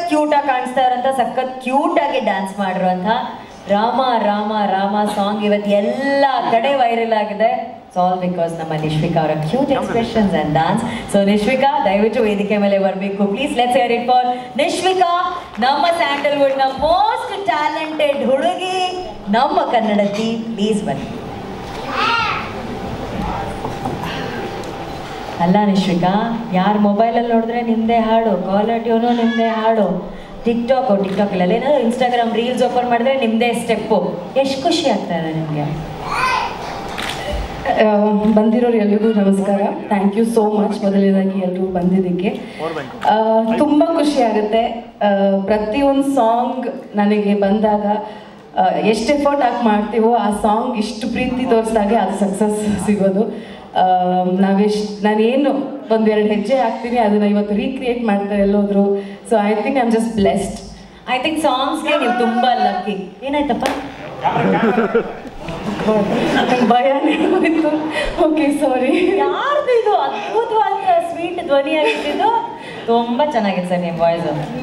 cute ಆಗಿ ಕಾಣಿಸ್ತಾ ಇರೋಂಥ ಸಖತ್ ಕ್ಯೂಟ್ ಆಗಿ ಡ್ಯಾನ್ಸ್ ಮಾಡಿರುವಂಥ ರಾಮ ರಾಮ ರಾಮ ಸಾಂಗ್ ಇವತ್ತು ಎಲ್ಲ ಕಡೆ ವೈರಲ್ ಆಗಿದೆ ಆಲ್ ಬಿಕಾಸ್ ನಮ್ಮ ನಿಶ್ವಿಕಾ ಅವರ cute expressions and dance so Nishvika ದಯವಿಟ್ಟು ವೇದಿಕೆ ಮೇಲೆ ಬರಬೇಕು please let's hear it for Nishvika ನಮ್ಮ ಸ್ಯಾಂಡಲ್ವುಡ್ ನ ಮೋಸ್ಟ್ ಟ್ಯಾಲೆಂಟೆಡ್ ಹುಡುಗಿ ನಮ್ಮ ಕನ್ನಡತಿ ಪ್ಲೀಸ್ ಬನ್ನಿ ಅಲ್ಲ ನಿಶ್ವಿಕಾ ಯಾರ ಮೊಬೈಲಲ್ಲಿ ನೋಡಿದ್ರೆ ನಿಮ್ಮದೇ ಹಾಡು ಕಾಲರ್ ಟ್ಯೂನು ನಿಮ್ಮದೇ ಹಾಡು ಟಿಕ್ಟಾಕು ಟಿಕ್ಟಾಕ್ ಇಲ್ಲ ಏನಾದ್ರು ಇನ್ಸ್ಟಾಗ್ರಾಮ್ ರೀಲ್ಸ್ ಓಪನ್ ಮಾಡಿದ್ರೆ ನಿಮ್ಮದೇ ಸ್ಟೆಪ್ಪು ಎಷ್ಟು ಖುಷಿ ಆಗ್ತಾ ಇದೆ ನಿಮಗೆ ಆ, ಬಂದಿರೋರು ಎಲ್ರಿಗೂ ನಮಸ್ಕಾರ ಥ್ಯಾಂಕ್ ಯು ಸೋ ಮಚ್ ಮೊದಲನೇದಾಗಿ ಎಲ್ಲರೂ ಬಂದಿದ್ದಕ್ಕೆ ಆ, ತುಂಬ ಖುಷಿ ಆಗುತ್ತೆ ಆ, ಪ್ರತಿಯೊಂದು ಸಾಂಗ್ ನನಗೆ ಬಂದಾಗ ಆ, ಎಷ್ಟು ಎಫರ್ಟ್ ಹಾಕಿ ಮಾಡ್ತೀವೋ ಆ ಸಾಂಗ್ ಇಷ್ಟು ಪ್ರೀತಿ ತೋರಿಸಿದಾಗೆ ಅದು ಸಕ್ಸಸ್ ಸಿಗೋದು ಆ, ನಾವೆಷ್ಟು ನಾನೇನು ಒಂದೆರಡು ಹೆಜ್ಜೆ ಹಾಕ್ತೀನಿ ಅದನ್ನ ಇವತ್ತು ರೀಕ್ರಿಯೇಟ್ ಮಾಡ್ತಾರೆ ಎಲ್ಲೋದ್ರು so I think I am just blessed I think ಸಾಂಗ್ಸ್ಗೆ ನೀವು ತುಂಬ ಲಕ್ಕಿ ಏನಾಯ್ತಪ್ಪ ಭಯನೇ ಹೋಯ್ತು ಓಕೆ ಸಾರಿ ಯಾರ್ದು ಇದು ಅದ್ಭುತವಾದ ಸ್ವೀಟ್ ಧ್ವನಿ ಆಗಿದ್ದು ತುಂಬ ಚೆನ್ನಾಗಿದೆ ಸರ್ ನಿಮ್ಮ ವಾಯ್ಸ್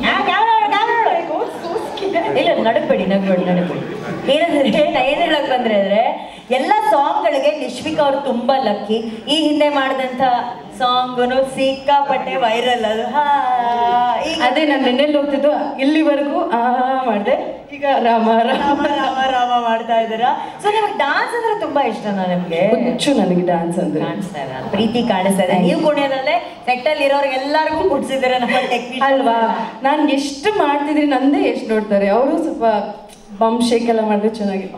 ಇಲ್ಲ ನಡಬೇಡಿ ನಗಬೇಡಿ ನಡಬೇಡಿ ಏನಂದ್ರೆ ನಾ ಏನು ಹೇಳಕ್ ಬಂದ್ರೆ ಅಂದ್ರೆ ಎಲ್ಲ ಸಾಂಗ್ಗಳಿಗೆ ನಿಶ್ವಿಕಾ ಅವರು ತುಂಬಾ ಲಕ್ಕಿ ಈ ಹಿಂದೆ ಮಾಡಿದಂಥ ಸಾಂಗ್ನು ಸಿಕ್ಕಾಪಟ್ಟೆ ವೈರಲ್ ಅದು ಹಾ ಈಗ ಅದೇ ನಾನು ನೆನ್ನೆಲ್ಲಿ ಹೋಗ್ತಿದ್ದು ಇಲ್ಲಿವರೆಗೂ ಆ ಮಾಡಿದೆ ಈಗ ರಾಮ ರಾಮ ರಾಮ ರಾಮ ರಾಮ ಮಾಡ್ತಾ ಇದ್ದೀರಾ ಸೊ ನಿಮಗೆ ಡಾನ್ಸ್ ಅಂದ್ರೆ ತುಂಬಾ ಇಷ್ಟನಾ ನಿಮ್ಗೆ ಹುಚ್ಚು ನನಗೆ ಡ್ಯಾನ್ಸ್ ಅಂದ್ರೆ ಕಾಣಿಸ್ತಾ ಇದೆ ಪ್ರೀತಿ ಕಾಣಿಸ್ತಾ ಇದೆ ನೀವು ಕುಣಿಯೋದ್ರಲ್ಲೇ ಸೆಟ್ಟಲ್ಲಿ ಇರೋರಿಗೆ ಎಲ್ಲರಿಗೂ ಕುಡ್ಸಿದ್ದೀರ ನಮ್ಮ ಟೆಕ್ನಿಕ್ ಅಲ್ವಾ ನಾನು ಎಷ್ಟು ಮಾಡ್ತಿದ್ದೀನಿ ನಂದೇ ಎಷ್ಟು ನೋಡ್ತಾರೆ ಅವರು ಸ್ವಲ್ಪ ಬಮ್ ಶೇಕ್ ಎಲ್ಲ ಮಾಡಿದ್ರೆ ಚೆನ್ನಾಗಿ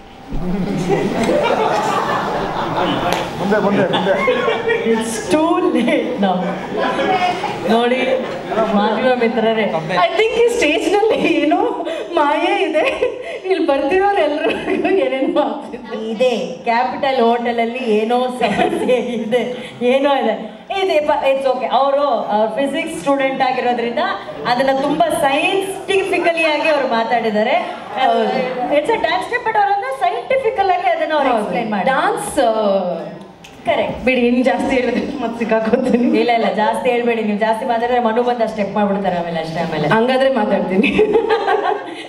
ಮುಂದೆ ಮುಂದೆ ಮುಂದೆ ಇಟ್ಸ್ ಟೂ ಲೇಟ್ ನಾವು ನೋಡಿ ಮಾಧ್ಯಮ ಮಿತ್ರರೇ ಐ ಥಿಂಕ್ ಈ ಸ್ಟೇಜ್ನಲ್ಲಿ ಏನೋ ಮಾಯೆ ಇದೆ ಇಲ್ಲಿ ಬರ್ತಿರೋರು ಎಲ್ಲರೂ ಏನೇನೋ ಆಗ್ತಿದೆ ಇದೆ ಕ್ಯಾಪಿಟಲ್ ಹೋಟೆಲ್ ಅಲ್ಲಿ ಏನೋ ಸಮಸ್ಯೆ ಇದೆ ಏನೋ ಇದೆ ಇದೆ ಇಟ್ಸ್ ಓಕೆ ಅವರು ಫಿಸಿಕ್ಸ್ ಸ್ಟೂಡೆಂಟ್ ಆಗಿರೋದ್ರಿಂದ ಅದನ್ನ ತುಂಬಾ ಸೈನ್ಸ್ಟಿಫಿಕಲಿ ಆಗಿ ಅವ್ರು ಮಾತಾಡಿದ್ದಾರೆ it's a dance step but ಅವರನ್ನ ಸೈಂಟಿಫಿಕಲ್ ಆಗಿ ಅದನ್ನ ಅವ್ರು ಎಕ್ಸ್ಪ್ಲೈನ್ ಮಾಡಿ ಡಾನ್ಸ್ ಕರೆಕ್ಟ್ ಬಿಡಿ ಇನ್ನು ಜಾಸ್ತಿ ಹೇಳಿದ್ರೆ ಮತ್ತೆ ಸಿಕ್ಕಾಕೋತೀನಿ ಇಲ್ಲ ಇಲ್ಲ ಜಾಸ್ತಿ ಹೇಳ್ಬೇಡಿ ನೀವು ಜಾಸ್ತಿ ಮಾತಾಡಿದ್ರೆ ಮನು ಬಂದ ಸ್ಟೆಪ್ ಮಾಡ್ಬಿಡ್ತಾರೆ ಆಮೇಲೆ ಅಷ್ಟೇ ಆಮೇಲೆ ಹಂಗಾದ್ರೆ ಮಾತಾಡ್ತೀನಿ